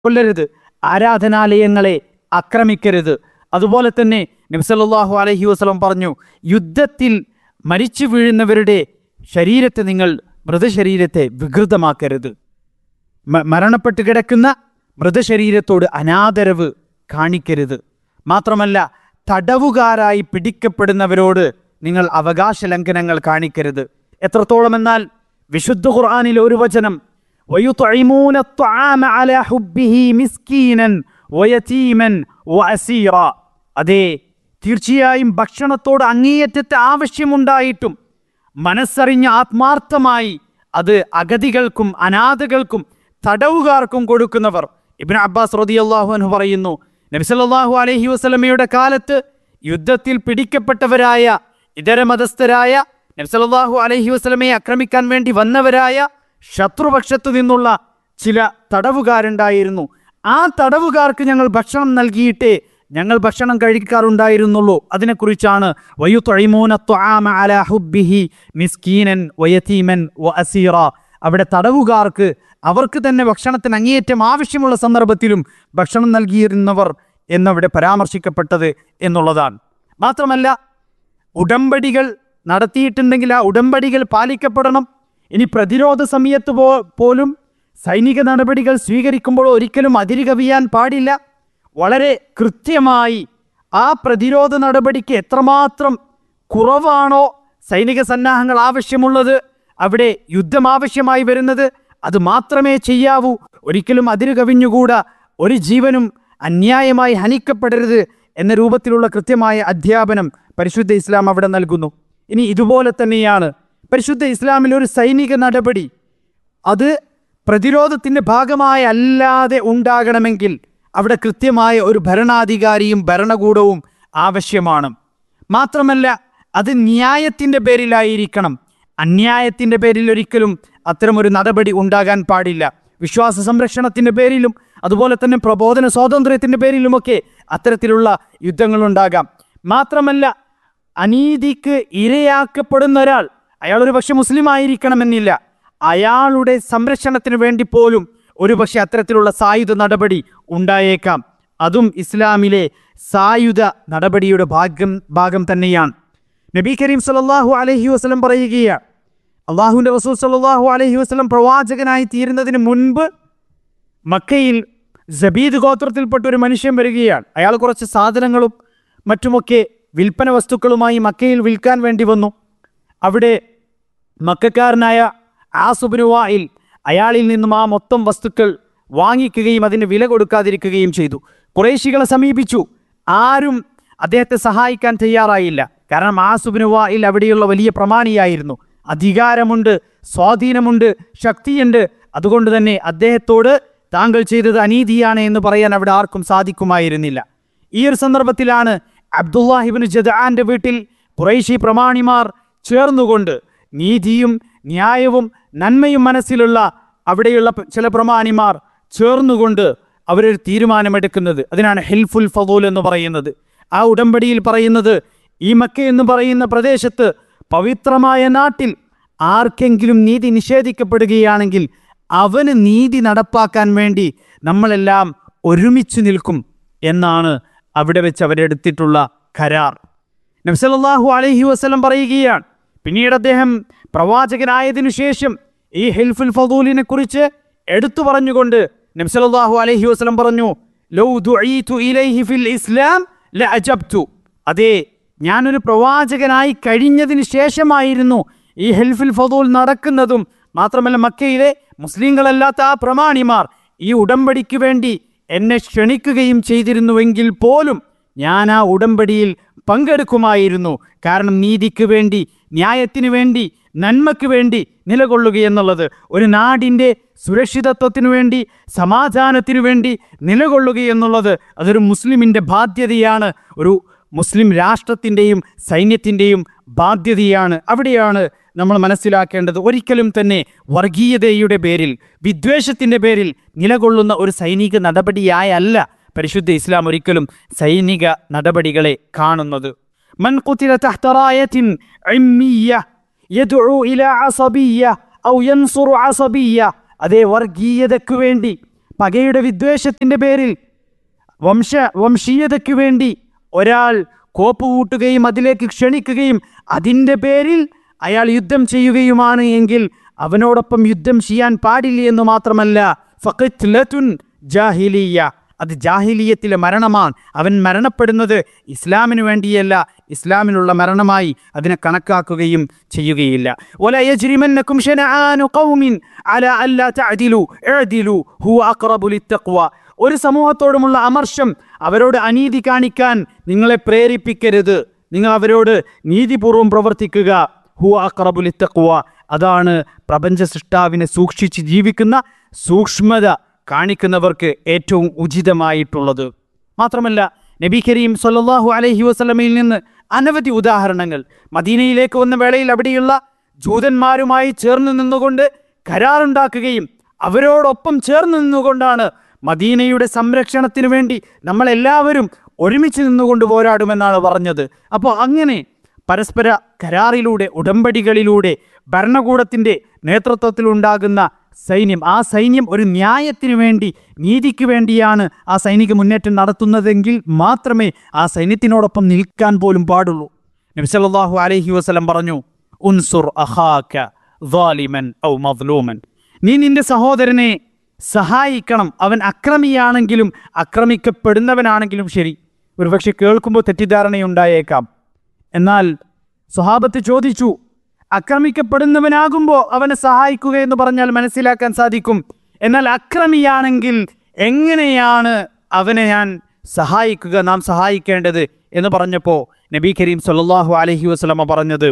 കൊല്ലരുത് ആരാധനാലയങ്ങളെ ആക്രമിക്കരുത് അതുപോലെ തന്നെ നബ്സല്ലാഹു അലഹി വസ്ലം പറഞ്ഞു യുദ്ധത്തിൽ മരിച്ചു വീഴുന്നവരുടെ ശരീരത്തെ നിങ്ങൾ മൃതശരീരത്തെ വികൃതമാക്കരുത് മ- മരണപ്പെട്ട് കിടക്കുന്ന മൃതശരീരത്തോട് അനാദരവ് കാണിക്കരുത് മാത്രമല്ല തടവുകാരായി പിടിക്കപ്പെടുന്നവരോട് നിങ്ങൾ അവകാശ ലംഘനങ്ങൾ കാണിക്കരുത് എത്രത്തോളം എന്നാൽ വിശുദ്ധ ഖുർആനിൽ ഒരു വചനം وَيُطْعِمُونَ الطَّعَامَ عَلَى حُبِّهِ مِسْكِينًا وَيَتِيمًا وَأَسِيرًا അതെ തീർച്ചയായും ഭക്ഷണത്തോട് അങ്ങേയറ്റത്തെ ആവശ്യമുണ്ടായിട്ടും മനസ്സറിഞ്ഞ് ആത്മാർത്ഥമായി അത് അഗതികൾക്കും അനാഥകൾക്കും തടവുകാർക്കും കൊടുക്കുന്നവർ ഇബ്നു അബ്ബാസ് റളിയല്ലാഹു അൻഹു പറയുന്നു നബി സല്ലല്ലാഹു അലൈഹി വസല്ലമയുടെ കാലത്ത് യുദ്ധത്തിൽ പിടിക്കപ്പെട്ടവരായ ഇതര മതസ്ഥരായ നബി സല്ലല്ലാഹു അലൈഹി വസല്ലമയെ ആക്രമിക്കാൻ വേണ്ടി വന്നവരായ ശത്രുപക്ഷത്തു നിന്നുള്ള ചില തടവുകാരുണ്ടായിരുന്നു ആ തടവുകാർക്ക് ഞങ്ങൾ ഭക്ഷണം നൽകിയിട്ടേ ഞങ്ങൾ ഭക്ഷണം കഴിക്കാറുണ്ടായിരുന്നുള്ളൂ അതിനെക്കുറിച്ചാണ് വയുത്തൊഴിമൂന ത്വആമ അലാ ഹുബ്ബിഹി മിസ്കീനൻ വയതീമൻ വ അസീറ അവിടെ തടവുകാർക്ക് അവർക്ക് തന്നെ ഭക്ഷണത്തിന് അങ്ങേയറ്റം ആവശ്യമുള്ള സന്ദർഭത്തിലും ഭക്ഷണം നൽകിയിരുന്നവർ എന്നവിടെ പരാമർശിക്കപ്പെട്ടത് എന്നുള്ളതാണ് മാത്രമല്ല ഉടമ്പടികൾ നടത്തിയിട്ടുണ്ടെങ്കിൽ ആ ഉടമ്പടികൾ പാലിക്കപ്പെടണം ഇനി പ്രതിരോധ സമയത്ത് പോ പോലും സൈനിക നടപടികൾ സ്വീകരിക്കുമ്പോൾ ഒരിക്കലും അതിര് കവിയാൻ പാടില്ല വളരെ കൃത്യമായി ആ പ്രതിരോധ നടപടിക്ക് എത്രമാത്രം കുറവാണോ സൈനിക സന്നാഹങ്ങൾ ആവശ്യമുള്ളത് അവിടെ യുദ്ധം ആവശ്യമായി വരുന്നത് അത് മാത്രമേ ചെയ്യാവൂ ഒരിക്കലും അതിര് കവിഞ്ഞുകൂടാ ഒരു ജീവനും അന്യായമായി ഹനിക്കപ്പെടരുത് എന്ന രൂപത്തിലുള്ള കൃത്യമായ അധ്യാപനം പരിശുദ്ധ ഇസ്ലാം അവിടെ നൽകുന്നു ഇനി ഇതുപോലെ തന്നെയാണ് പരിശുദ്ധ ഇസ്ലാമിൽ ഒരു സൈനിക നടപടി അത് പ്രതിരോധത്തിൻ്റെ ഭാഗമായി അല്ലാതെ ഉണ്ടാകണമെങ്കിൽ അവിടെ കൃത്യമായ ഒരു ഭരണാധികാരിയും ഭരണകൂടവും ആവശ്യമാണ് മാത്രമല്ല അത് ന്യായത്തിൻ്റെ പേരിലായിരിക്കണം അന്യായത്തിൻ്റെ പേരിൽ ഒരിക്കലും അത്തരമൊരു നടപടി ഉണ്ടാകാൻ പാടില്ല വിശ്വാസ സംരക്ഷണത്തിൻ്റെ പേരിലും അതുപോലെ തന്നെ പ്രബോധന സ്വാതന്ത്ര്യത്തിൻ്റെ പേരിലുമൊക്കെ അത്തരത്തിലുള്ള യുദ്ധങ്ങളുണ്ടാകാം മാത്രമല്ല അനീതിക്ക് ഇരയാക്കപ്പെടുന്ന ഒരാൾ അയാൾ ഒരു പക്ഷെ മുസ്ലിം ആയിരിക്കണമെന്നില്ല അയാളുടെ സംരക്ഷണത്തിന് വേണ്ടി പോലും ഒരു പക്ഷെ അത്തരത്തിലുള്ള സായുധ നടപടി ഉണ്ടായേക്കാം അതും ഇസ്ലാമിലെ സായുധ നടപടിയുടെ ഭാഗം ഭാഗം തന്നെയാണ് നബി കരീം സല്ലല്ലാഹു അലൈഹി വസല്ലം പറയുകയാണ് അള്ളാഹുവിൻ്റെ റസൂൽ സല്ലല്ലാഹു അലൈഹി വസല്ലം പ്രവാചകനായി തീരുന്നതിന് മുൻപ് മക്കയിൽ ജബീദ് ഗോത്രത്തിൽപ്പെട്ട ഒരു മനുഷ്യൻ വരികയാണ് അയാൾ കുറച്ച് സാധനങ്ങളും മറ്റുമൊക്കെ വിൽപ്പന വസ്തുക്കളുമായി മക്കയിൽ വിൽക്കാൻ വേണ്ടി വന്നു അവിടെ മക്കാരനായ ആസുബിനുവായിൽ അയാളിൽ നിന്നും ആ മൊത്തം വസ്തുക്കൾ വാങ്ങിക്കുകയും അതിന് വില കൊടുക്കാതിരിക്കുകയും ചെയ്തു കുറേശികളെ സമീപിച്ചു ആരും അദ്ദേഹത്തെ സഹായിക്കാൻ തയ്യാറായില്ല കാരണം ആസുബിനുവായിൽ അവിടെയുള്ള വലിയ പ്രമാണിയായിരുന്നു അധികാരമുണ്ട് സ്വാധീനമുണ്ട് ശക്തിയുണ്ട് അതുകൊണ്ട് തന്നെ അദ്ദേഹത്തോട് താങ്കൾ ചെയ്തത് അനീതിയാണ് എന്ന് പറയാൻ അവിടെ ആർക്കും സാധിക്കുമായിരുന്നില്ല ഈ ഒരു സന്ദർഭത്തിലാണ് അബ്ദുല്ലാഹിബിന് ജദാന്റെ വീട്ടിൽ കുറേശി പ്രമാണിമാർ ചേർന്നുകൊണ്ട് നീതിയും ന്യായവും നന്മയും മനസ്സിലുള്ള അവിടെയുള്ള പ- ചില പ്രമാണിമാർ ചേർന്നുകൊണ്ട് അവരൊരു തീരുമാനമെടുക്കുന്നത് അതിനാണ് ഹെൽഫുൽ ഫദൂൽ എന്ന് പറയുന്നത് ആ ഉടമ്പടിയിൽ പറയുന്നത് ഈ മക്ക എന്ന് പറയുന്ന പ്രദേശത്ത് പവിത്രമായ നാട്ടിൽ ആർക്കെങ്കിലും നീതി നിഷേധിക്കപ്പെടുകയാണെങ്കിൽ അവന് നീതി നടപ്പാക്കാൻ വേണ്ടി നമ്മളെല്ലാം ഒരുമിച്ച് നിൽക്കും എന്നാണ് അവിടെ വെച്ച് അവരെടുത്തിട്ടുള്ള കരാർ നബ്സലല്ലാഹു അലൈഹി വസ്ലം പറയുകയാണ് പിന്നീട് അദ്ദേഹം പ്രവാചകനായതിനു ശേഷം ഈ ഹിൽഫുൽ ഫദൂലിനെ കുറിച്ച് എടുത്തു പറഞ്ഞുകൊണ്ട് നബ്സലല്ലാഹു അലൈഹി വസ്ലം പറഞ്ഞു ലൗ ദുഈതു ഇലൈഹി ഫിൽ ഇസ്ലാം ലഅജബ്തു അതേ ഞാനൊരു പ്രവാചകനായി കഴിഞ്ഞതിന് ശേഷമായിരുന്നു ഈ ഹെൽഫിൽ ഫദൂൽ നടക്കുന്നതും മാത്രമല്ല മക്കയിലെ മുസ്ലിങ്ങളല്ലാത്ത ആ പ്രമാണിമാർ ഈ ഉടമ്പടിക്ക് വേണ്ടി എന്നെ ക്ഷണിക്കുകയും ചെയ്തിരുന്നുവെങ്കിൽ പോലും ഞാൻ ആ ഉടമ്പടിയിൽ പങ്കെടുക്കുമായിരുന്നു കാരണം നീതിക്ക് വേണ്ടി ന്യായത്തിന് വേണ്ടി നന്മയ്ക്ക് വേണ്ടി നിലകൊള്ളുകയെന്നുള്ളത് ഒരു നാടിൻ്റെ സുരക്ഷിതത്വത്തിനു വേണ്ടി സമാധാനത്തിനു വേണ്ടി നിലകൊള്ളുകയെന്നുള്ളത് അതൊരു മുസ്ലിമിൻ്റെ ബാധ്യതയാണ് ഒരു മുസ്ലിം രാഷ്ട്രത്തിൻ്റെയും സൈന്യത്തിൻ്റെയും ബാധ്യതയാണ് അവിടെയാണ് നമ്മൾ മനസ്സിലാക്കേണ്ടത് ഒരിക്കലും തന്നെ വർഗീയതയുടെ പേരിൽ വിദ്വേഷത്തിൻ്റെ പേരിൽ നിലകൊള്ളുന്ന ഒരു സൈനിക നടപടിയായല്ല പരിശുദ്ധ ഇസ്ലാം ഒരിക്കലും സൈനിക നടപടികളെ കാണുന്നത് മൻ ഖുതില തഹ്ത റായത്തിൻ ഇമ്മിയ്യ യദ്ഉ ഇലാ അസബിയ്യ ഔ യൻസുറു അസബിയ്യ അതേ വർഗീയതയ്ക്കു വേണ്ടി പകയുടെ വിദ്വേഷത്തിൻ്റെ പേരിൽ വംശ വംശീയതയ്ക്ക് വേണ്ടി ഒരാൾ കോപ്പ് കൂട്ടുകയും അതിലേക്ക് ക്ഷണിക്കുകയും അതിൻ്റെ പേരിൽ അയാൾ യുദ്ധം ചെയ്യുകയുമാണ് എങ്കിൽ അവനോടൊപ്പം യുദ്ധം ചെയ്യാൻ പാടില്ല എന്ന് മാത്രമല്ല ഫഖത്ലത്തുൻ ജാഹിലിയ അത് ജാഹിലിയത്തിലെ മരണമാണ് അവൻ മരണപ്പെടുന്നത് ഇസ്ലാമിന് വേണ്ടിയല്ല ഇസ്ലാമിലുള്ള മരണമായി അതിനെ കണക്കാക്കുകയും ചെയ്യുകയില്ല ولا يجرمنكم شنعان قوم على ألا تعدلوا اعدلوا هو أقرب للتقوى ഒരു സമൂഹത്തോടുമുള്ള അമർഷം അവരോട് അനീതി കാണിക്കാൻ നിങ്ങളെ പ്രേരിപ്പിക്കരുത് നിങ്ങൾ അവരോട് നീതിപൂർവം പ്രവർത്തിക്കുക ഹു അക്രബുലി തക്വ അതാണ് പ്രപഞ്ച സൃഷ്ടാവിനെ സൂക്ഷിച്ച് ജീവിക്കുന്ന സൂക്ഷ്മത കാണിക്കുന്നവർക്ക് ഏറ്റവും ഉചിതമായിട്ടുള്ളത് മാത്രമല്ല നബി കരീം സല്ലല്ലാഹു അലൈഹി വസല്ലമയിൽ നിന്ന് അനവധി ഉദാഹരണങ്ങൾ മദീനയിലേക്ക് വന്ന വേളയിൽ അവിടെയുള്ള ജൂതന്മാരുമായി ചേർന്ന് നിന്നുകൊണ്ട് കരാറുണ്ടാക്കുകയും അവരോടൊപ്പം ചേർന്ന് നിന്നുകൊണ്ടാണ് മദീനയുടെ സംരക്ഷണത്തിന് വേണ്ടി നമ്മളെല്ലാവരും ഒരുമിച്ച് നിന്നുകൊണ്ട് പോരാടുമെന്നാണ് പറഞ്ഞത് അപ്പോൾ അങ്ങനെ പരസ്പര കരാറിലൂടെ ഉടമ്പടികളിലൂടെ ഭരണകൂടത്തിൻ്റെ നേതൃത്വത്തിലുണ്ടാകുന്ന സൈന്യം ആ സൈന്യം ഒരു ന്യായത്തിനു വേണ്ടി നീതിക്ക് വേണ്ടിയാണ് ആ സൈനിക മുന്നേറ്റം നടത്തുന്നതെങ്കിൽ മാത്രമേ ആ സൈന്യത്തിനോടൊപ്പം നിൽക്കാൻ പോലും പാടുള്ളൂ നബിസല്ലാഹു അലൈഹി വസല്ലം പറഞ്ഞു ഉൻസുർ അഹാക്ക ظالمൻ ഔ മദ്ലൂമൻ നീ നിന്റെ സഹോദരനെ സഹായിക്കണം അവൻ അക്രമിയാണെങ്കിലും അക്രമിക്കപ്പെടുന്നവനാണെങ്കിലും ശരി ഒരുപക്ഷെ കേൾക്കുമ്പോൾ തെറ്റിദ്ധാരണയുണ്ടായേക്കാം എന്നാൽ സ്വഹാബത്ത് ചോദിച്ചു അക്രമിക്കപ്പെടുന്നവനാകുമ്പോൾ അവനെ സഹായിക്കുക എന്ന് പറഞ്ഞാൽ മനസ്സിലാക്കാൻ സാധിക്കും എന്നാൽ അക്രമിയാണെങ്കിൽ എങ്ങനെയാണ് അവനെ ഞാൻ സഹായിക്കുക നാം സഹായിക്കേണ്ടത് എന്ന് പറഞ്ഞപ്പോൾ നബി കരീം സല്ലല്ലാഹു അലൈഹി വസല്ലമ പറഞ്ഞത്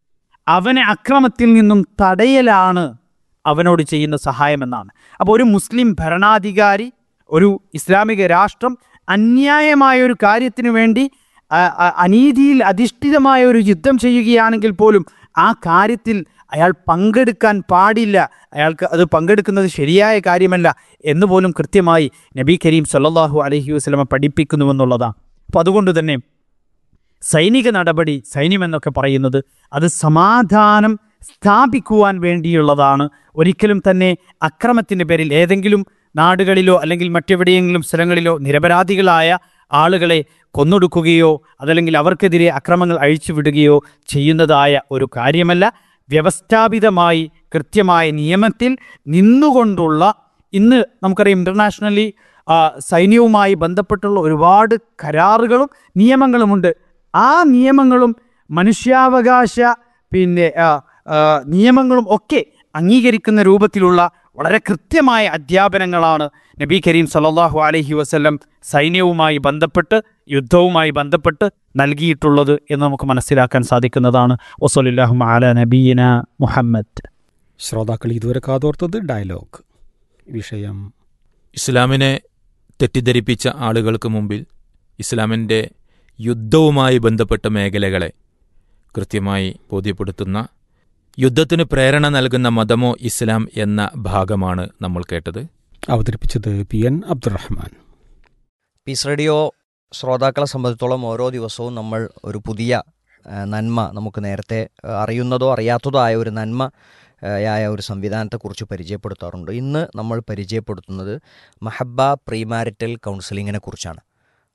അവനെ അക്രമത്തിൽ നിന്നും തടയലാണ് അവനോട് ചെയ്യുന്ന സഹായമെന്നാണ് അപ്പോൾ ഒരു മുസ്ലിം ഭരണാധികാരി ഒരു ഇസ്ലാമിക രാഷ്ട്രം അന്യായമായ ഒരു കാര്യത്തിന് വേണ്ടി ആ, ആ, അനീതിയിൽ അധിഷ്ഠിതമായ ഒരു യുദ്ധം ചെയ്യുകയാണെങ്കിൽ പോലും ആ കാര്യത്തിൽ അയാൾ പങ്കെടുക്കാൻ പാടില്ല അയാൾക്ക് അത് പങ്കെടുക്കുന്നത് ശരിയായ കാര്യമല്ല എന്ന് പോലും കൃത്യമായി നബി കരീം സല്ലല്ലാഹു അലൈഹി വസല്ലമ പഠിപ്പിക്കുന്നുവെന്നുള്ളതാണ് അപ്പോൾ അതുകൊണ്ട് തന്നെ സൈനിക നടപടി സൈന്യമെന്നൊക്കെ പറയുന്നത് അത് സമാധാനം സ്ഥാപിക്കുവാൻ വേണ്ടിയുള്ളതാണ് ഒരിക്കലും തന്നെ അക്രമത്തിൻ്റെ പേരിൽ ഏതെങ്കിലും നാടുകളിലോ അല്ലെങ്കിൽ മറ്റെവിടെയെങ്കിലും സ്ഥലങ്ങളിലോ നിരപരാധികളായ ആളുകളെ കൊന്നൊടുക്കുകയോ അതല്ലെങ്കിൽ അവർക്കെതിരെ അക്രമങ്ങൾ അഴിച്ചുവിടുകയോ ചെയ്യുന്നതായ ഒരു കാര്യമല്ല വ്യവസ്ഥാപിതമായി കൃത്യമായ നിയമത്തിൽ നിന്നുകൊണ്ടുള്ള ഇന്ന് നമുക്കറിയാം ഇൻ്റർനാഷണലി സൈന്യവുമായി ബന്ധപ്പെട്ടുള്ള ഒരുപാട് കരാറുകളും നിയമങ്ങളുമുണ്ട് ആ നിയമങ്ങളും മനുഷ്യാവകാശ പിന്നെ ആ, ആ, നിയമങ്ങളും ഒക്കെ അംഗീകരിക്കുന്ന രൂപത്തിലുള്ള വളരെ കൃത്യമായ അധ്യാപനങ്ങളാണ് നബി കരീം സല്ലല്ലാഹു അലൈഹി വസല്ലം സൈന്യവുമായി ബന്ധപ്പെട്ട് യുദ്ധവുമായി ബന്ധപ്പെട്ട് നൽകിയിട്ടുള്ളത് എന്ന് നമുക്ക് മനസ്സിലാക്കാൻ സാധിക്കുന്നതാണ് വസലുല്ലാഹു അല നബീന മുഹമ്മദ് ശ്രോതാക്കൾ ഇതുവരെ കാതോർത്തത് ഡയലോഗ് വിഷയം ഇസ്ലാമിനെ തെറ്റിദ്ധരിപ്പിച്ച ആളുകൾക്ക് മുമ്പിൽ ഇസ്ലാമിൻ്റെ യുദ്ധവുമായി ബന്ധപ്പെട്ട മേഖലകളെ കൃത്യമായി ബോധ്യപ്പെടുത്തുന്ന യുദ്ധത്തിന് പ്രേരണ നൽകുന്ന മതമോ ഇസ്ലാം എന്ന ഭാഗമാണ് നമ്മൾ കേട്ടത് അവതരിപ്പിച്ചത് P N Abdurahman peace radio ശ്രോതാക്കളെ സംബന്ധിച്ചോളം ഓരോ ദിവസവും നമ്മൾ ഒരു പുതിയ ആ, നന്മ നമുക്ക് നേരത്തെ ആ, അറിയുന്നതോ അറിയാത്തതോ ആയ ഒരു നന്മ ആ, ആയ ഒരു സംവിധാനത്തെക്കുറിച്ച് പരിചയപ്പെടുത്താറുണ്ട് ഇന്ന് നമ്മൾ പരിചയപ്പെടുത്തുന്നത് മഹബ പ്രീമാരിറ്റൽ കൗൺസിലിങ്ങിനെ കുറിച്ചാണ്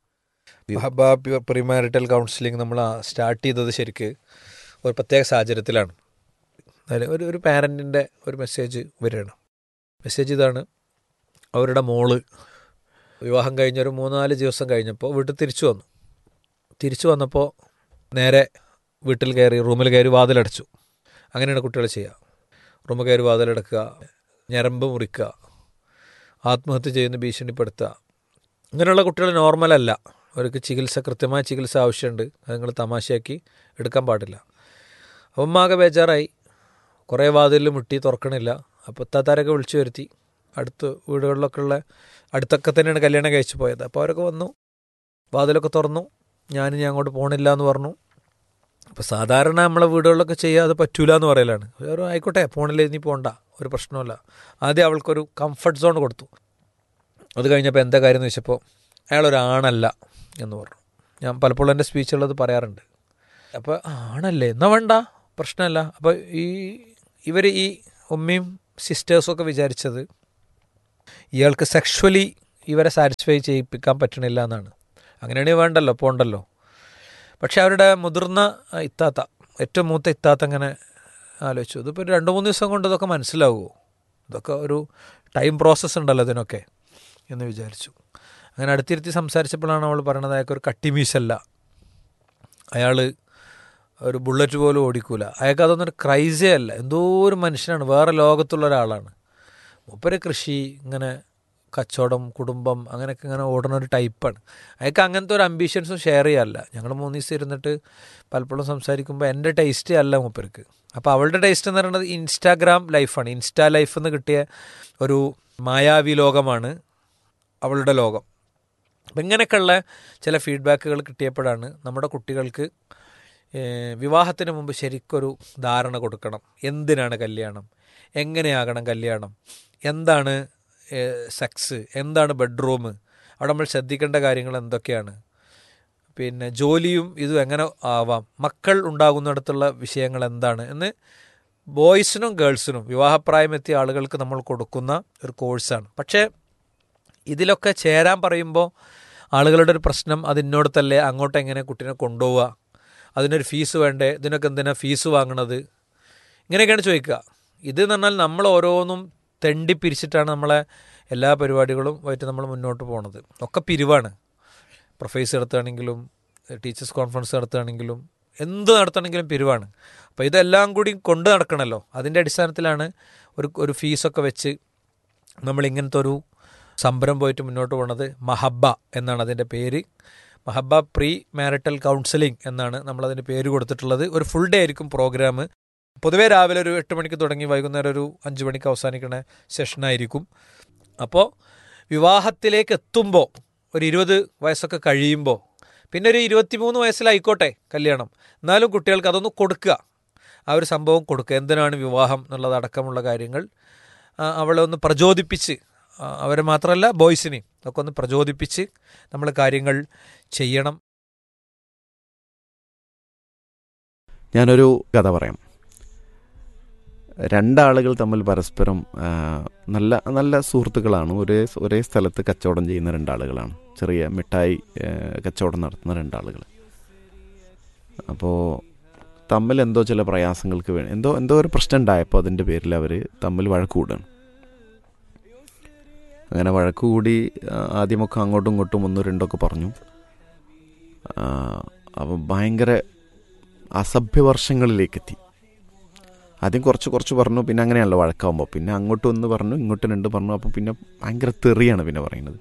ഹബ പ്രിമാരിറ്റൽ കൗൺസിലിംഗ് നമ്മൾ സ്റ്റാർട്ട് ചെയ്തത് ശരിക്ക് ഒരു പ്രത്യേക സാഹചര്യത്തിലാണ് അതിൽ ഒരു ഒരു പാരൻറ്റിൻ്റെ ഒരു മെസ്സേജ് വരികയാണ് മെസ്സേജ് ഇതാണ് അവരുടെ മോള് വിവാഹം കഴിഞ്ഞ ഒരു മൂന്നാല് ദിവസം കഴിഞ്ഞപ്പോൾ വീട്ടിൽ തിരിച്ചു വന്നു തിരിച്ചു വന്നപ്പോൾ നേരെ വീട്ടിൽ കയറി റൂമിൽ കയറി വാതിലടച്ചു അങ്ങനെയാണ് കുട്ടികൾ ചെയ്യുക റൂമിൽ കയറി വാതിലടക്കുക ഞരമ്പ് മുറിക്കുക ആത്മഹത്യ ചെയ്യുന്ന ഭീഷണിപ്പെടുത്തുക ഇങ്ങനെയുള്ള കുട്ടികൾ നോർമലല്ല അവർക്ക് ചികിത്സ കൃത്യമായ ചികിത്സ ആവശ്യമുണ്ട് അത് നിങ്ങൾ തമാശയാക്കി എടുക്കാൻ പാടില്ല അപ്പം ആകെ ബേജാറായി കുറേ വാതിലിൽ മുട്ടി തുറക്കണില്ല അപ്പോൾ താത്താരൊക്കെ വിളിച്ചു വരുത്തി അടുത്ത് വീടുകളിലൊക്കെ ഉള്ള അടുത്തൊക്കെ തന്നെയാണ് കല്യാണം കഴിച്ചു പോയത് അപ്പോൾ അവരൊക്കെ വന്നു വാതിലൊക്കെ തുറന്നു ഞാൻ ഞാൻ അങ്ങോട്ട് പോകണില്ല എന്ന് പറഞ്ഞു അപ്പോൾ സാധാരണ നമ്മളെ വീടുകളിലൊക്കെ ചെയ്യാതെ പറ്റൂല എന്ന് പറയലാണ് ഒരു ആയിക്കോട്ടെ പോണില്ല നീ പോണ്ട ഒരു പ്രശ്നമില്ല ആദ്യം അവൾക്കൊരു കംഫർട്ട് സോൺ കൊടുത്തു അത് കഴിഞ്ഞപ്പോൾ എന്താ കാര്യം എന്ന് വെച്ചപ്പോൾ അയാളൊരാണല്ല എന്ന് പറഞ്ഞു ഞാൻ പലപ്പോഴും എൻ്റെ സ്പീച്ചുള്ളത് പറയാറുണ്ട് അപ്പോൾ ആണല്ലേ എന്നാ വേണ്ട പ്രശ്നമല്ല അപ്പോൾ ഈ ഇവർ ഈ ഉമ്മയും സിസ്റ്റേഴ്സും ഒക്കെ വിചാരിച്ചത് ഇയാൾക്ക് സെക്ഷുവലി ഇവരെ സാറ്റിസ്ഫൈ ചെയ്യിപ്പിക്കാൻ പറ്റണില്ല എന്നാണ് അങ്ങനെയാണെങ്കിൽ വേണ്ടല്ലോ പോണ്ടല്ലോ പക്ഷെ അവരുടെ മുതിർന്ന ആ, ഇത്താത്ത ഏറ്റവും മൂത്ത ഇത്താത്ത അങ്ങനെ ആലോചിച്ചു ഇതിപ്പോൾ ഒരു രണ്ട് മൂന്ന് ദിവസം കൊണ്ട് ഇതൊക്കെ മനസ്സിലാവുമോ ഇതൊക്കെ ഒരു ടൈം പ്രോസസ്സ് ഉണ്ടല്ലോ ഇതിനൊക്കെ എന്ന് വിചാരിച്ചു അങ്ങനെ അടുത്തിരുത്തി സംസാരിച്ചപ്പോഴാണ് അവൾ പറയണത് അയാൾക്ക് ഒരു കട്ടിമീശല്ല അയാൾ ഒരു ബുള്ളറ്റ് പോലും ഓടിക്കൂല അയാൾക്ക് അതൊന്നും ഒരു ക്രൈസേ അല്ല എന്തോ ഒരു മനുഷ്യനാണ് വേറെ ലോകത്തുള്ള ഒരാളാണ് മൂപ്പര് കൃഷി ഇങ്ങനെ കച്ചവടം കുടുംബം അങ്ങനെയൊക്കെ ഇങ്ങനെ ഓടുന്ന ഒരു ടൈപ്പാണ് അയാൾക്ക് അങ്ങനത്തെ ഒരു അംബീഷൻസും ഷെയർ ചെയ്യാറില്ല ഞങ്ങൾ മൂന്ന് ദിവസം ഇരുന്നിട്ട് പലപ്പോഴും സംസാരിക്കുമ്പോൾ എൻ്റെ ടേസ്റ്റ് അല്ല മൂപ്പർക്ക് അപ്പോൾ അവളുടെ ടേസ്റ്റ് എന്ന് പറയുന്നത് ഇൻസ്റ്റാഗ്രാം ലൈഫാണ് ഇൻസ്റ്റാ ലൈഫ് എന്ന് കിട്ടിയ ഒരു മായാവി ലോകമാണ് അവളുടെ ലോകം അപ്പം ഇങ്ങനെയൊക്കെയുള്ള ചില ഫീഡ്ബാക്കുകൾ കിട്ടിയപ്പോഴാണ് നമ്മുടെ കുട്ടികൾക്ക് ഏഹ്, വിവാഹത്തിന് മുമ്പ് ശരിക്കൊരു ധാരണ കൊടുക്കണം എന്തിനാണ് കല്യാണം എങ്ങനെയാകണം കല്യാണം എന്താണ് സെക്സ് എന്താണ് ബെഡ്റൂം അവിടെ നമ്മൾ ശ്രദ്ധിക്കേണ്ട കാര്യങ്ങൾ എന്തൊക്കെയാണ് പിന്നെ ജോലിയും ഇതും എങ്ങനെ ആവാം മക്കൾ ഉണ്ടാകുന്നിടത്തുള്ള വിഷയങ്ങൾ എന്താണ് എന്ന് ബോയ്സിനും ഗേൾസിനും വിവാഹപ്രായമെത്തിയ ആളുകൾക്ക് നമ്മൾ കൊടുക്കുന്ന ഒരു കോഴ്സാണ് പക്ഷേ ഇതിലൊക്കെ ചേരാൻ പറയുമ്പോൾ ആളുകളുടെ ഒരു പ്രശ്നം അതിനോടത്തല്ലേ അങ്ങോട്ട് എങ്ങനെ കുട്ടീനെ കൊണ്ടുപോവുക അതിനൊരു ഫീസ് വേണ്ടേ ഇതിനൊക്കെ എന്തിനാ ഫീസ് വാങ്ങണത് ഇങ്ങനെയൊക്കെയാണ് ചോദിക്കുക ഇത് എന്ന് പറഞ്ഞാൽ നമ്മൾ ഓരോന്നും തെണ്ടി പിരിച്ചിട്ടാണ് നമ്മളെ എല്ലാ പരിപാടികളും ആയിട്ട് നമ്മൾ മുന്നോട്ട് പോണത് ഒക്കെ പിരിവാണ് പ്രൊഫൈസ് നടത്തുകയാണെങ്കിലും ടീച്ചേഴ്സ് കോൺഫറൻസ് നടത്തുകയാണെങ്കിലും എന്ത് നടത്തണമെങ്കിലും പിരിവാണ് അപ്പോൾ ഇതെല്ലാം കൂടി കൊണ്ട് നടക്കണമല്ലോ അതിൻ്റെ അടിസ്ഥാനത്തിലാണ് ഒരു ഒരു ഫീസൊക്കെ വെച്ച് നമ്മൾ ഇങ്ങനത്തെ ഒരു സംരംഭം പോയിട്ട് മുന്നോട്ട് പോണത് മഹബ്ബ എന്നാണ് അതിൻ്റെ പേര് മഹബ്ബ പ്രീ മാരിറ്റൽ കൗൺസിലിംഗ് എന്നാണ് നമ്മളതിന് പേര് കൊടുത്തിട്ടുള്ളത് ഒരു ഫുൾ ഡേ ആയിരിക്കും പ്രോഗ്രാം പൊതുവേ രാവിലെ ഒരു എട്ട് മണിക്ക് തുടങ്ങി വൈകുന്നേരം ഒരു അഞ്ച് മണിക്ക് അവസാനിക്കുന്ന സെഷനായിരിക്കും അപ്പോൾ വിവാഹത്തിലേക്ക് എത്തുമ്പോൾ ഒരു ഇരുപത് വയസ്സൊക്കെ കഴിയുമ്പോൾ പിന്നെ ഒരു ഇരുപത്തിമൂന്ന് വയസ്സിലായിക്കോട്ടെ കല്യാണം എന്നാലും കുട്ടികൾക്ക് അതൊന്ന് കൊടുക്കുക ആ ഒരു സംഭവം കൊടുക്കുക എന്തിനാണ് വിവാഹം എന്നുള്ളതടക്കമുള്ള കാര്യങ്ങൾ ആ, അവളെ ഒന്ന് പ്രചോദിപ്പിച്ച് ആ, അവരെ മാത്രമല്ല ബോയ്സിനെയും ഒക്കെ ഒന്ന് പ്രചോദിപ്പിച്ച് നമ്മൾ കാര്യങ്ങൾ ചെയ്യണം ഞാനൊരു കഥ പറയാം രണ്ടാളുകൾ തമ്മിൽ പരസ്പരം ആ, നല്ല നല്ല സുഹൃത്തുക്കളാണ് ഒരേ ഒരേ സ്ഥലത്ത് കച്ചവടം ചെയ്യുന്ന രണ്ടാളുകളാണ് ചെറിയ മിഠായി ആ, കച്ചവടം നടത്തുന്ന രണ്ടാളുകൾ അപ്പോൾ തമ്മിൽ എന്തോ ചില പ്രയാസങ്ങൾക്ക് വേണ്ടി എന്തോ എന്തോ ഒരു പ്രശ്നം ഉണ്ടായപ്പോൾ അതിൻ്റെ പേരിൽ അവർ തമ്മിൽ വഴക്ക് കൂടുകയാണ് അങ്ങനെ വഴക്ക് കൂടി ആ, ആദ്യമൊക്കെ അങ്ങോട്ടും ഇങ്ങോട്ടും ഒന്നും രണ്ടൊക്കെ പറഞ്ഞു അപ്പം ഭയങ്കര അസഭ്യവർഷങ്ങളിലേക്കെത്തി ആദ്യം കുറച്ച് കുറച്ച് പറഞ്ഞു പിന്നെ അങ്ങനെയാണല്ലോ വഴക്കാവുമ്പോൾ പിന്നെ അങ്ങോട്ടും ഒന്ന് പറഞ്ഞു ഇങ്ങോട്ടും രണ്ട് പറഞ്ഞു അപ്പോൾ പിന്നെ ഭയങ്കര തെറിയാണ് പിന്നെ പറയുന്നത്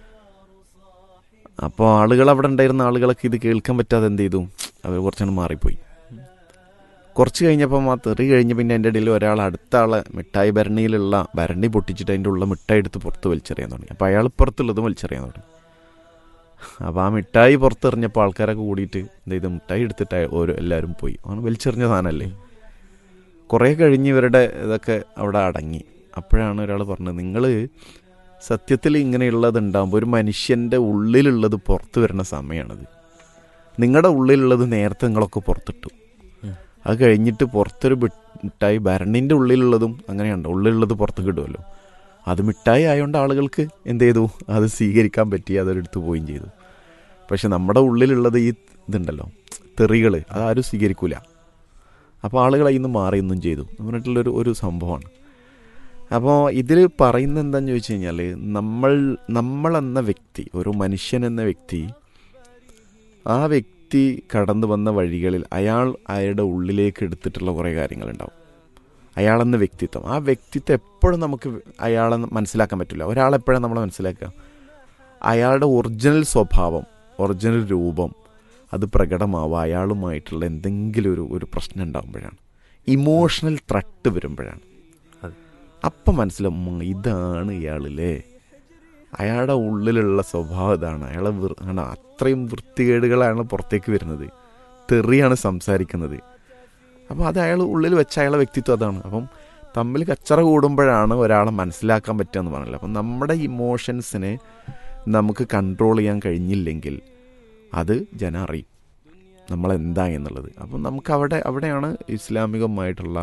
അപ്പോൾ ആളുകൾ അവിടെ ഉണ്ടായിരുന്ന ആളുകളൊക്കെ ഇത് കേൾക്കാൻ പറ്റാതെ എന്ത് ചെയ്തു അവർ കുറച്ചങ്ങ് മാറിപ്പോയി കുറച്ച് കഴിഞ്ഞപ്പം ആ തെറി കഴിഞ്ഞ് പിന്നെ എൻ്റെ ഇടയിൽ ഒരാൾ അടുത്ത ആളെ മിഠായി ഭരണിയിലുള്ള ഭരണി പൊട്ടിച്ചിട്ട് അതിൻ്റെ ഉള്ള മിഠായി എടുത്ത് പുറത്ത് വലിച്ചെറിയാൻ തുടങ്ങി അപ്പോൾ അയാൾ പുറത്തുള്ളതും വലിച്ചെറിയാൻ തുടങ്ങി അപ്പോൾ ആ മിഠായി പുറത്തെറിഞ്ഞപ്പോൾ ആൾക്കാരൊക്കെ കൂടിയിട്ട് എന്ത് ചെയ്തു മിഠായി എടുത്തിട്ട് ഓരോ എല്ലാവരും പോയി അവന് വലിച്ചെറിഞ്ഞ സാധനമല്ലേ കുറേ കഴിഞ്ഞ് ഇവരുടെ ഇതൊക്കെ അവിടെ അടങ്ങി അപ്പോഴാണ് ഒരാൾ പറഞ്ഞത് നിങ്ങൾ സത്യത്തിൽ ഇങ്ങനെയുള്ളത് ഉണ്ടാകുമ്പോൾ ഒരു മനുഷ്യൻ്റെ ഉള്ളിലുള്ളത് പുറത്ത് വരുന്ന സമയമാണത് നിങ്ങളുടെ ഉള്ളിലുള്ളത് നേരത്തെ നിങ്ങളൊക്കെ പുറത്തിട്ടു അത് കഴിഞ്ഞിട്ട് പുറത്തൊരു ബി- മിഠായി ഭരണിൻ്റെ ഉള്ളിലുള്ളതും അങ്ങനെയുണ്ട് ഉള്ളിലുള്ളത് പുറത്ത് കിട്ടുമല്ലോ അത് മിഠായി ആയതുകൊണ്ട് ആളുകൾക്ക് എന്ത് ചെയ്തു അത് സ്വീകരിക്കാൻ പറ്റി അതെടുത്ത് പോവുകയും ചെയ്തു പക്ഷെ നമ്മുടെ ഉള്ളിലുള്ളത് ഈ ഇതുണ്ടല്ലോ തെറികൾ അതാരും സ്വീകരിക്കൂല അപ്പോൾ ആളുകൾ അതിൽ നിന്ന് മാറിയൊന്നും ചെയ്തു എന്ന് പറഞ്ഞിട്ടുള്ളൊരു ഒരു സംഭവമാണ് അപ്പോൾ ഇതിൽ പറയുന്നത് എന്താണെന്ന് ചോദിച്ചു കഴിഞ്ഞാൽ നമ്മൾ നമ്മളെന്ന വ്യക്തി ഒരു മനുഷ്യൻ എന്ന വ്യക്തി ആ വ്യക്തി കടന്നു വന്ന വഴികളിൽ അയാൾ അയാളുടെ ഉള്ളിലേക്ക് എടുത്തിട്ടുള്ള കുറേ കാര്യങ്ങളുണ്ടാവും അയാളെന്ന വ്യക്തിത്വം ആ വ്യക്തിത്വം എപ്പോഴും നമുക്ക് അയാളെ മനസ്സിലാക്കാൻ പറ്റില്ല ഒരാളെപ്പോഴാണ് നമ്മൾ മനസ്സിലാക്കുക അയാളുടെ ഒറിജിനൽ സ്വഭാവം ഒറിജിനൽ രൂപം അത് പ്രകടമാവുക അയാളുമായിട്ടുള്ള എന്തെങ്കിലും ഒരു ഒരു പ്രശ്നം ഉണ്ടാകുമ്പോഴാണ് ഇമോഷണൽ ത്രട്ട് വരുമ്പോഴാണ് അപ്പം മനസ്സിലാവും ഉം, ഇതാണ് ഇയാളില്ലേ അയാളുടെ ഉള്ളിലുള്ള സ്വഭാവം ഇതാണ് അയാളെ വൃ- ആണ് അത്രയും വൃത്തികേടുകളാണ് പുറത്തേക്ക് വരുന്നത് തെറിയാണ് സംസാരിക്കുന്നത് അപ്പോൾ അത് അയാൾ ഉള്ളിൽ വെച്ച അയാളെ വ്യക്തിത്വം അതാണ് അപ്പം തമ്മിൽ കച്ചറ കൂടുമ്പോഴാണ് ഒരാളെ മനസ്സിലാക്കാൻ പറ്റുക എന്ന് പറഞ്ഞില്ല അപ്പം നമ്മുടെ ഇമോഷൻസിനെ നമുക്ക് കൺട്രോൾ ചെയ്യാൻ കഴിഞ്ഞില്ലെങ്കിൽ അത് ജനം അറിയും നമ്മളെന്താ എന്നുള്ളത് അപ്പം നമുക്ക് അവിടെ അവിടെയാണ് ഇസ്ലാമികമായിട്ടുള്ള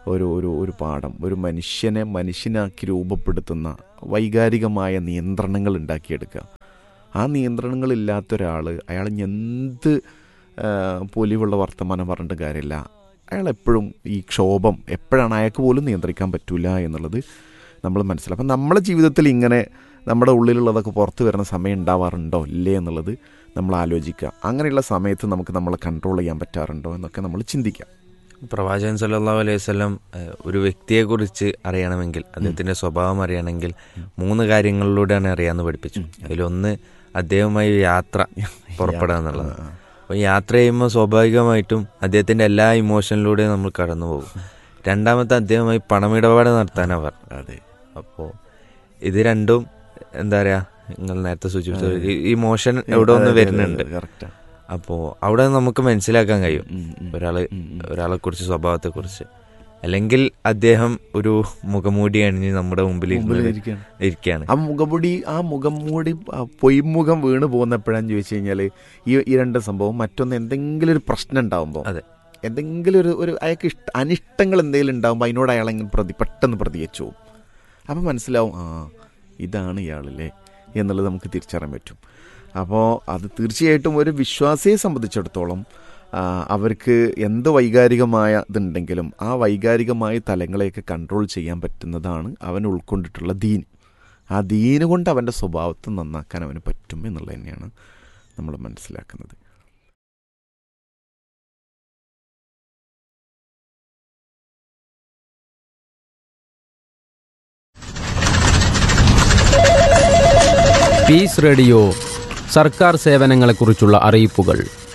ഒരു ഒരു ഒരു പാഠം ഒരു മനുഷ്യനെ മനുഷ്യനാക്കി രൂപപ്പെടുത്തുന്ന വൈകാരികമായ നിയന്ത്രണങ്ങൾ ഉണ്ടാക്കിയെടുക്കുക ആ നിയന്ത്രണങ്ങളില്ലാത്ത ഒരാൾ അയാൾ ഇനി എന്ത് ആ, പൊലിവുള്ള വർത്തമാനം പറഞ്ഞിട്ട് കാര്യമില്ല അയാൾ എപ്പോഴും ഈ ക്ഷോഭം എപ്പോഴാണ് അയാൾക്ക് പോലും നിയന്ത്രിക്കാൻ പറ്റില്ല എന്നുള്ളത് നമ്മൾ മനസ്സിലാക്കും അപ്പം നമ്മളെ ജീവിതത്തിൽ ഇങ്ങനെ നമ്മുടെ ഉള്ളിലുള്ളതൊക്കെ പുറത്ത് വരുന്ന സമയം ഉണ്ടാവാറുണ്ടോ ഇല്ലേ എന്നുള്ളത് നമ്മൾ ആലോചിക്കുക അങ്ങനെയുള്ള സമയത്ത് നമുക്ക് നമ്മളെ കൺട്രോൾ ചെയ്യാൻ പറ്റാറുണ്ടോ എന്നൊക്കെ നമ്മൾ ചിന്തിക്കാം പ്രവാചകൻ സല്ലല്ലാഹു അലൈഹി വസല്ലം ഏഹ്, ഒരു വ്യക്തിയെക്കുറിച്ച് അറിയണമെങ്കിൽ അദ്ദേഹത്തിന്റെ സ്വഭാവം അറിയണമെങ്കിൽ മൂന്ന് കാര്യങ്ങളിലൂടെയാണ് അറിയാമെന്ന് പഠിപ്പിച്ചു അതിലൊന്ന് അദ്ദേഹവുമായി യാത്ര പുറപ്പെടുക എന്നുള്ളത് അപ്പോൾ യാത്ര ചെയ്യുമ്പോൾ സ്വാഭാവികമായിട്ടും അദ്ദേഹത്തിന്റെ എല്ലാ ഇമോഷനിലൂടെയും നമ്മൾ കടന്നു പോകും രണ്ടാമത്തെ അദ്ദേഹവുമായി പണമിടപാട് നടത്താനാണ് പറഞ്ഞത് അതെ അപ്പോൾ ഇത് രണ്ടും എന്താ പറയാ നിങ്ങൾ നേരത്തെ സൂചിപ്പിച്ച ഇമോഷൻ എവിടെ ഒന്ന് വരുന്നുണ്ട് കറക്റ്റാണ് അപ്പോൾ അവിടെ നമുക്ക് മനസ്സിലാക്കാൻ കഴിയും ഉം, ഉം. ഒരാള് ഉം, ഉം. ഒരാളെ കുറിച്ച് സ്വഭാവത്തെ കുറിച്ച് അല്ലെങ്കിൽ അദ്ദേഹം ഒരു മുഖമൂടി അണിഞ്ഞ് നമ്മുടെ മുമ്പിൽ മുമ്പിൽ ഇരുന്ന് ഇരിക്കുകയാണ്. ഇരിക്കുകയാണ് ആ മുഖംമൂടി ആ മുഖം മൂടി ആ പൊയ്മുഖം വീണ് പോകുന്നപ്പോഴാന്ന് ചോദിച്ചു കഴിഞ്ഞാൽ ഈ ഈ രണ്ട് സംഭവം മറ്റൊന്ന് എന്തെങ്കിലും ഒരു പ്രശ്നം ഉണ്ടാകുമ്പോൾ അതെ. എന്തെങ്കിലും ഒരു ഒരു അയാൾക്ക് ഇഷ്ട അനിഷ്ടങ്ങൾ എന്തെങ്കിലും ഉണ്ടാകുമ്പോൾ അതിനോട് അയാൾ അങ്ങനെ പ്രതി പെട്ടെന്ന് പ്രതികരിച്ചു പോകും അപ്പം മനസ്സിലാവും ആ ഇതാണ് ഇയാളല്ലേ എന്നുള്ളത് നമുക്ക് തിരിച്ചറിയാൻ പറ്റും അപ്പോൾ അത് തീർച്ചയായിട്ടും ഒരു വിശ്വാസിയെ സംബന്ധിച്ചിടത്തോളം ആ, അവർക്ക് എന്ത് വൈകാരികമായ ഇതുണ്ടെങ്കിലും ആ വൈകാരികമായ തലങ്ങളെയൊക്കെ കൺട്രോൾ ചെയ്യാൻ പറ്റുന്നതാണ് അവൻ ഉൾക്കൊണ്ടിട്ടുള്ള ദീൻ ആ ദീന് കൊണ്ട് അവൻ്റെ സ്വഭാവത്തെ നന്നാക്കാൻ അവന് പറ്റും എന്നുള്ളത് തന്നെയാണ് നമ്മൾ മനസ്സിലാക്കുന്നത് പീസ് റേഡിയോ സർക്കാർ സേവനങ്ങളെക്കുറിച്ചുള്ള അറിയിപ്പുകൾ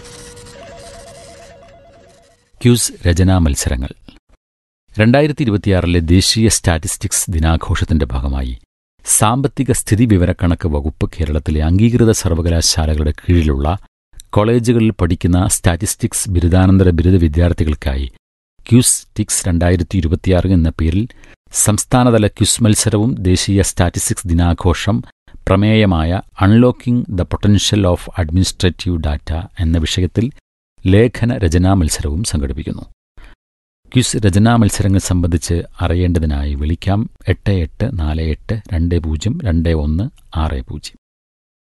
ക്യൂസ് രചനാ മത്സരങ്ങൾ രണ്ടായിരത്തി ഇരുപത്തിയാറിലെ ദേശീയ സ്റ്റാറ്റിസ്റ്റിക്സ് ദിനാഘോഷത്തിന്റെ ഭാഗമായി സാമ്പത്തിക സ്ഥിതി വിവരക്കണക്ക് വകുപ്പ് കേരളത്തിലെ അംഗീകൃത സർവകലാശാലകളുടെ കീഴിലുള്ള കോളേജുകളിൽ പഠിക്കുന്ന സ്റ്റാറ്റിസ്റ്റിക്സ് ബിരുദാനന്തര ബിരുദ വിദ്യാർത്ഥികൾക്കായി ക്യൂസ് ടിക്സ് രണ്ടായിരത്തി ഇരുപത്തിയാറ് എന്ന പേരിൽ സംസ്ഥാനതല ക്യൂസ് മത്സരവും ദേശീയ സ്റ്റാറ്റിസ്റ്റിക്സ് ദിനാഘോഷം പ്രമേയമായ unlocking the potential of administrative data എന്ന വിഷയത്തിൽ ലേഖന രചനാ മത്സരവും സംഘടിപ്പിക്കുന്നു ക്വിസ് രചനാ മത്സരങ്ങൾ സംബന്ധിച്ച് അറിയേണ്ടതിനായി വിളിക്കാം എട്ട് എട്ട് നാല് എട്ട് രണ്ട് പൂജ്യം രണ്ട് ഒന്ന് ആറ് പൂജ്യം